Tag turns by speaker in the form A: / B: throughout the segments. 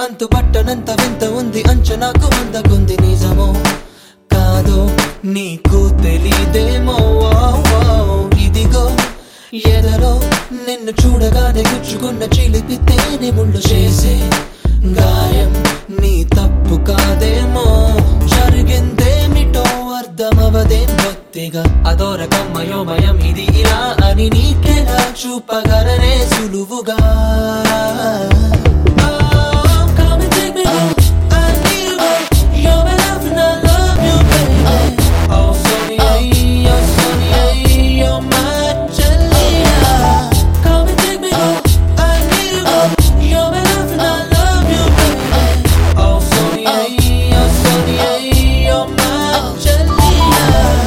A: అంతు పట్టనంత వింత ఉంది అంచనాకు అందకుంది నిజమో కాదో నీకు తెలీదేమో వావ్ వావ్. ఇదిగో ఎదలో నిన్ను చూడగానే గుచ్చుకున్న చిలిపి తేనె ముళ్ళు చేసే గాయం నీ తప్పు కాదేమో జరిగిందేమిటో అర్థమవదేం బొత్తిగా అదో రకం మయోమయం ఇది ఇలా అని నీకెలా చూపగలనే సులువుగా Oh, come and take me home. I need you, babe. You're my love and I love you, baby. Oh, Sonia, oh, Sonia, you're my Jalila. Come and take me home. I need you, babe. You're my love and I love you, baby. Oh, Sonia, oh, Sonia, you're my Jalila.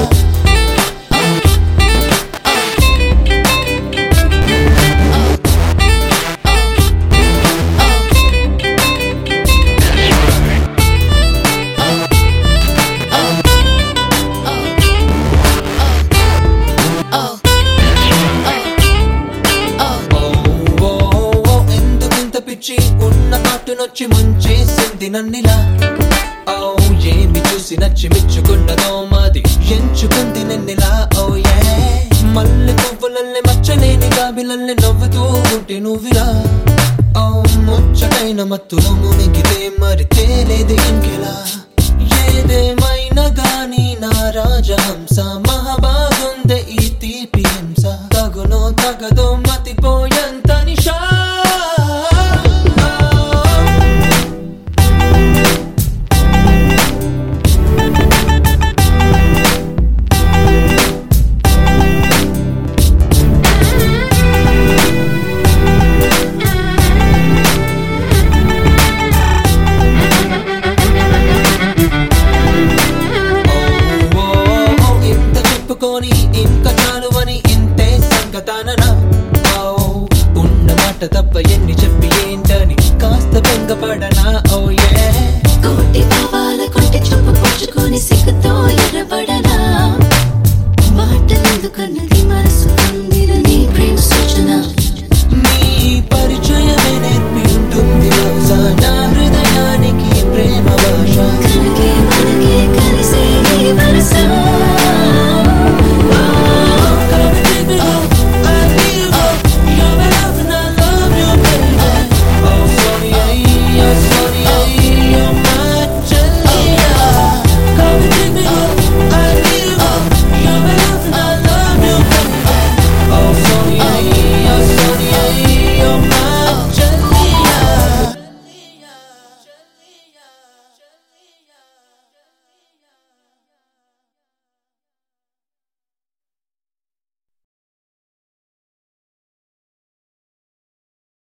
A: ఓ, ఓ, ఓ, ఎందుకింత పిచ్చి ఉన్న పాటునొచ్చి ముంచేసింది నన్నిలా ఓ ఏమి చూసి నచ్చి మెచ్చుకున్నదో మాది ఎంచుకుంది నన్నిలా ఓ ఏ మల్లె పువ్వులల్లే మచ్చలేని గాబిలల్లే నవ్వుతూ ఉంటే నువ్విలా ఓ ముచ్చటైన మత్తులో మునిగితే మరి తేలేది ఇంకెలా ఏదేమైనా గాని నా రాజహంస మహాబాగుందే ఈ తీపి హింస తగునో తగదో మతిపోయంత నిషా ఓ, ఓ, ఇంత చెప్పుకొని ఇంకా చాలు అని ఇంతే సంగతాననా ఓ ఉన్న మాట తప్ప ఎన్ని చెప్పి ఏంటని కాస్త బెంగపడనా ఓ ఏ
B: కోటి భావాల కొంటి చూపు పుచ్చుకొని సిగ్గుతో ఎర్రబడనా మాటలెందుకన్నది